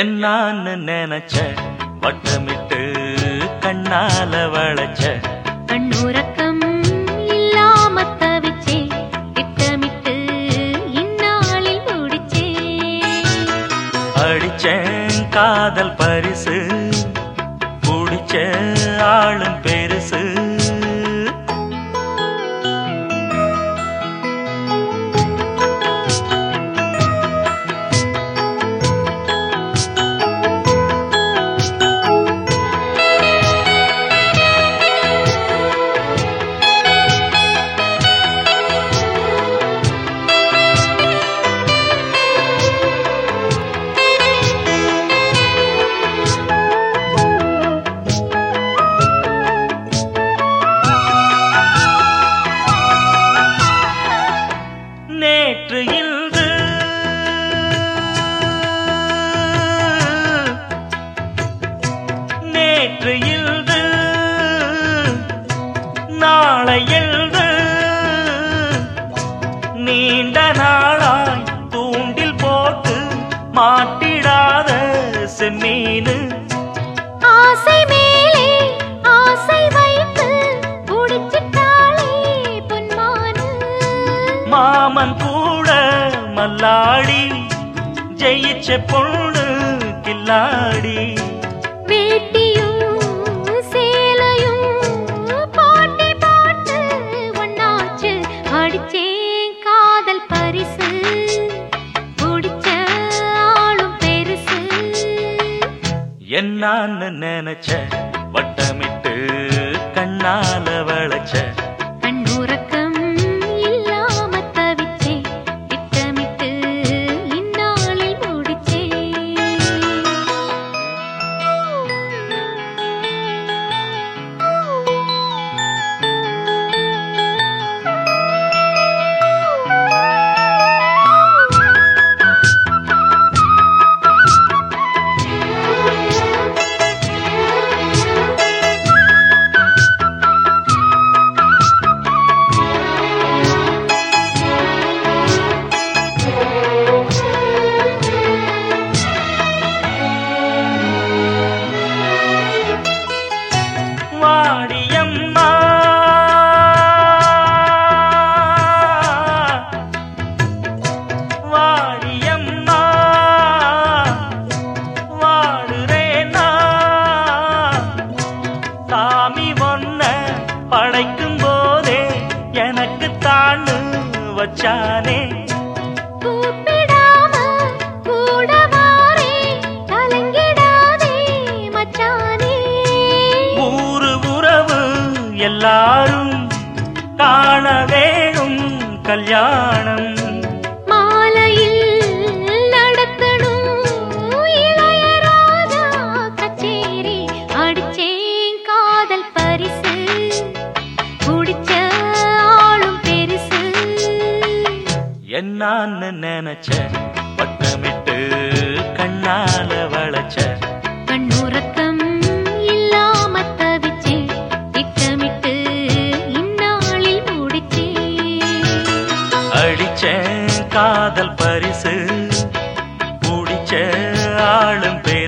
என்னான்னு நினைச்ச வட்டமிட்டு கண்ணால வளைச்ச கண்ணுறக்கம் இல்லாம தவிச்சே திட்டமிட்டு இந்நாளில் முடிச்சே அடிச்சேன் காதல் பரிசு குடிச்ச ஆளும் பெருசு நேற்று இன்று நேற்று இன்று நாளை எழுது நீண்ட நாளாய் தூண்டில் போட்டு மாட்டிடாத செம்மீனு ஆசை மேலே ஆசை வைத்து புடிச்சிட்டாளே பொன்மானு மாமன் கூட மல்லாடி ஜெயிச்ச பொண்ணு கில்லாடி வேட்டியும் சேலையும் போட்டி போட்டு ஒன்னாச்சு அடிச்சேன் காதல் பரிசு பிடிச்ச ஆளும் பெருசு என்னான்னு நினைச்ச வட்டமிட்டு கண்ணால வளைச்ச கண்ணுறக்கம் இல்லாம தவிச்சே திட்டமிட்டு இந்நாளில் முடிச்சே வாடியம்மா வாடியம்மா வாடுறேனா சாமி ஒன்ன படைக்கும் போதே எனக்கு தான்னு வச்சானே கூப்பிடாம கூட வாரே கலங்கிடாதே மச்சானே ஊரு உறவு எல்லாரும் காண வேணும் கல்யாணம் மாலையில் நடத்தணும் இளையராஜா கச்சேரி அடிச்சேன் காதல் பரிசு குடிச்ச ஆளும் பெருசு என்னான்னு நினைச்ச வட்டமிட்டு கண்ணால வளைச்ச கண்ணுறக்கம் இல்லாம தவிச்சே திட்டமிட்டு இந்நாளில் முடிச்சே அடிச்சேன் காதல் பரிசு குடிச்ச ஆளும் பேர்